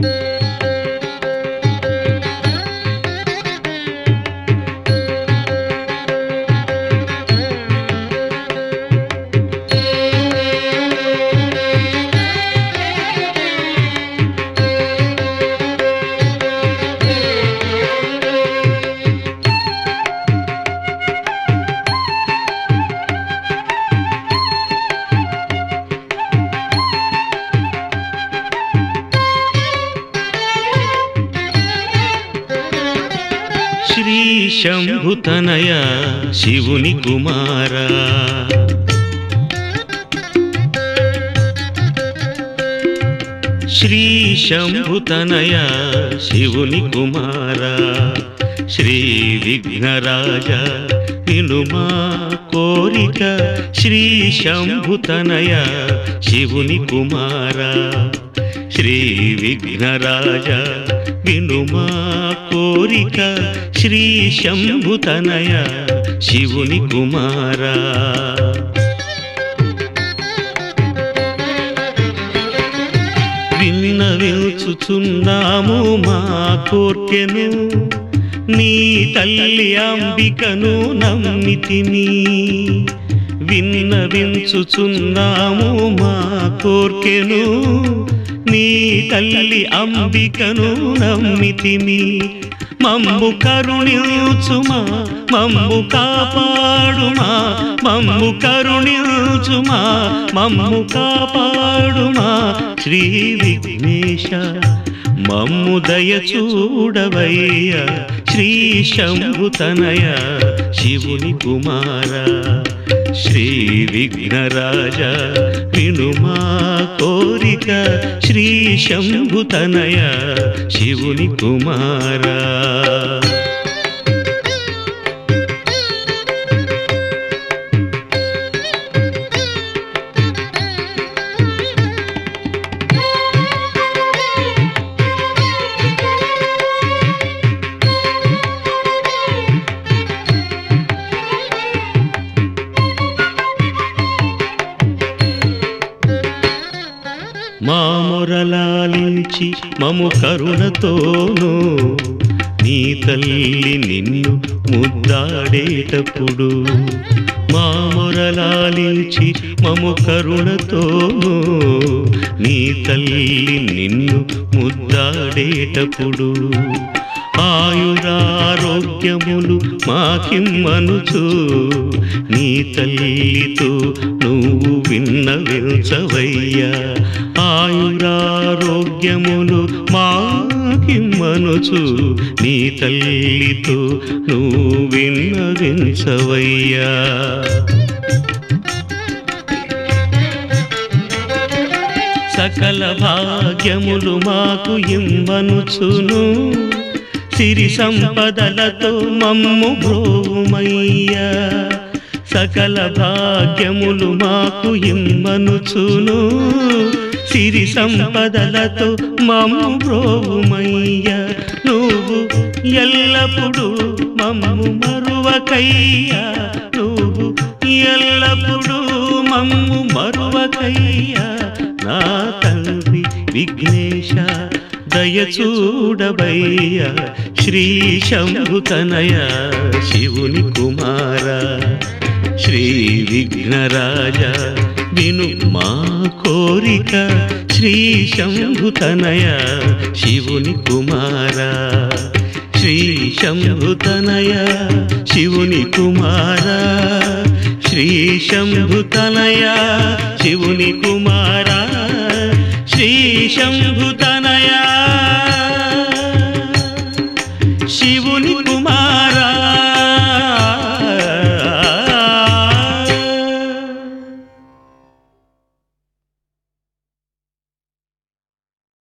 శ్రీ శంభుతనయ శివుని కుమారా శ్రీ శంభుతనయ శివుని కుమారా శ్రీ విఘ్నరాజ వినుమా కోరిక శ్రీ శంభుతనయ శివుని కుమారా శ్రీ విఘ్నరాజ వినుమా కోరిక శ్రీ శంభుతనయ శివుని కుమారా విన్నవించుచున్నాము మా కోర్కెను నీ తల్లి అంబికను నమ్మితిని విన్నవించుచున్నాము మా కోర్కెను నీ తల్లి అంబికను నమ్మితిమి మమ్ము కరుణించుమా మమ్ము కాపాడుమా మమ్ము కరుణించుమా మమ్ము కాపాడుమా శ్రీ విఘ్నేశ మమ్ము దయ చూడవయ్య శ్రీ శంభుతనయ శివుని కుమార శ్రీ విఘ్నరాజ వినుమా కోరిక శ్రీ శంభుతనయ శివుని కుమారా మా మొరలాలించి మము కరుణతోను నీ తల్లి నిన్ను ముద్దాడేటప్పుడు మా మొరలాలించి మము కరుణతోను నీ తల్లి నిన్ను ముద్దాడేటప్పుడు ఆయురారోగ్యములు మాకిమ్మనుచు నీ తల్లితో నువ్వు విన్నవించవయ్యా ఆయురారోగ్యములు మాకిమ్మనుచు నీ తల్లితో నువ్వు విన్నవించవయ్యా సకల భాగ్యములు మాకు ఇమ్మనుచును సిరి సంపదలతో మమ్ము బ్రోమయ్యా సకల భాగ్యములు మాకు ఇమ్మనుచును సిరి సంపదలతో మమ్ము బ్రోమయ్యా నువ్వు ఎల్లప్పుడూ మమ్ము మరువకయ్యా నువ్వు ఎల్లప్పుడూ మమ్ము మరువకయ్యా నా తండ్రి విఘ్నేశ దయ చూడబయ్య శ్రీ శంభుతనయ శివుని కుమార శ్రీ విఘ్నరాజ విను మా కోరిక శ్రీ శంభుతనయ శివుని కుమార శ్రీ శంభుతనయ శివుని కుమార శ్రీ శంభుతనయ శివుని కుమార శ్రీ శంభుతనయ